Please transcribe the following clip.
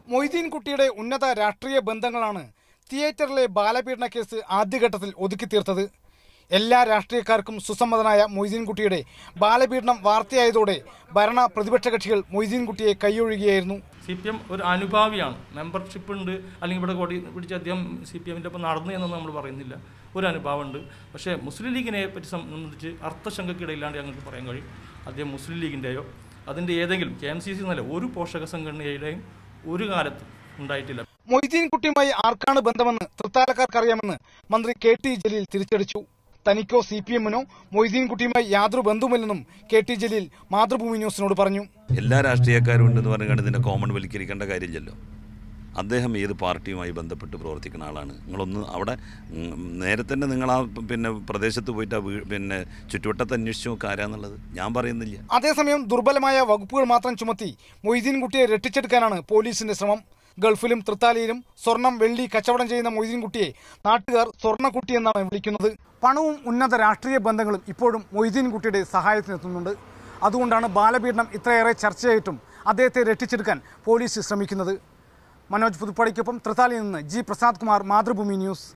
മൊയ്തീൻ കുട്ടിയുടെ ഉന്നത രാഷ്ട്രീയ ബന്ധങ്ങളാണ് തിയേറ്ററിലെ ബാലപീഡന കേസ് ആദ്യഘട്ടത്തിൽ ഒതുക്കി തീർത്തത് എല്ലാ രാഷ്ട്രീയക്കാർക്കും സുസമ്മതനായ മൊയ്തീൻകുട്ടിയുടെ ബാലപീഡനം വാർത്തയായതോടെ ഭരണ പ്രതിപക്ഷ കക്ഷികൾ മൊയ്തീൻകുട്ടിയെ കൈയൊഴുകിയായിരുന്നു സി പി എം ഒരു അനുഭാവിയാണ് മെമ്പർഷിപ്പ് ഉണ്ട് അല്ലെങ്കിൽ ഇവിടെ കൊടി പിടിച്ച് അദ്ദേഹം സി പി എമ്മിൻ്റെ ഒപ്പം നടന്നു എന്നൊന്നും നമ്മൾ പറയുന്നില്ല ഒരു അനുഭാവമുണ്ട് പക്ഷേ മുസ്ലിം ലീഗിനെ പറ്റി സംബന്ധിച്ച് അർത്ഥശങ്കക്കിടയില്ലാണ്ട് ഞങ്ങൾക്ക് പറയാൻ കഴിയും അദ്ദേഹം മുസ്ലിം ലീഗിൻ്റെയോ അതിൻ്റെ ഏതെങ്കിലും കെ എം സി സി എന്നല്ല ഒരു പോഷക സംഘടനയുടെയും ഒരു കാലത്തും ഉണ്ടായിട്ടില്ല മൊയ്തീൻകുട്ടിയുമായി ആർക്കാണ് ബന്ധമെന്ന് തൃത്താലക്കാർക്കറിയാമെന്ന് മന്ത്രി കെ ടി ജലീൽ തിരിച്ചടിച്ചു തനിക്കോ സി പി എമ്മിനോ മൊയ്തീൻകുട്ടിയുമായി യാതൊരു ബന്ധവുമില്ലെന്നും കെ ടി ജലീൽ മാതൃഭൂമി ന്യൂസിനോട് പറഞ്ഞു എല്ലാ രാഷ്ട്രീയക്കാരും ഉണ്ടെന്ന് പറഞ്ഞാൽ ഇതിനെ കോമൺ വൽക്കരിക്കേണ്ട കാര്യമില്ലല്ലോ അദ്ദേഹം ഏത് പാർട്ടിയുമായി ബന്ധപ്പെട്ട് പ്രവർത്തിക്കുന്ന ആളാണ് നിങ്ങളൊന്ന് അവിടെ ഉം, നേരെ തന്നെ നിങ്ങൾ ആ പിന്നെ പ്രദേശത്ത് പോയിട്ട് ആ വീ പിന്നെ ചുറ്റുവട്ടത്ത് അന്വേഷിച്ച് നോക്കുക ആരാന്നുള്ളത് ഞാൻ പറയുന്നില്ല അതേസമയം ദുർബലമായ വകുപ്പുകൾ മാത്രം ചുമത്തി മൊയ്തീൻകുട്ടിയെ രക്ഷിച്ചെടുക്കാനാണ് പോലീസിന്റെ ശ്രമം ഗൾഫിലും തൃത്താലയിലും സ്വർണം വെള്ളി കച്ചവടം ചെയ്യുന്ന മൊയ്തീൻകുട്ടിയെ നാട്ടുകാർ സ്വർണ്ണക്കുട്ടി എന്നാണ് വിളിക്കുന്നത് പണവും ഉന്നത രാഷ്ട്രീയ ബന്ധങ്ങളും ഇപ്പോഴും മൊയ്തീൻകുട്ടിയുടെ സഹായത്തിനെത്തുന്നുണ്ട് അതുകൊണ്ടാണ് ബാലപീഡനം ഇത്രയേറെ ചർച്ചയായിട്ടും അദ്ദേഹത്തെ രക്ഷിച്ചെടുക്കാൻ പോലീസ് ശ്രമിക്കുന്നത് മനോജ് പുതുപ്പടിക്കൊപ്പം തൃത്താലയിൽ നിന്ന് ജി പ്രസാദ് കുമാർ മാതൃഭൂമി ന്യൂസ്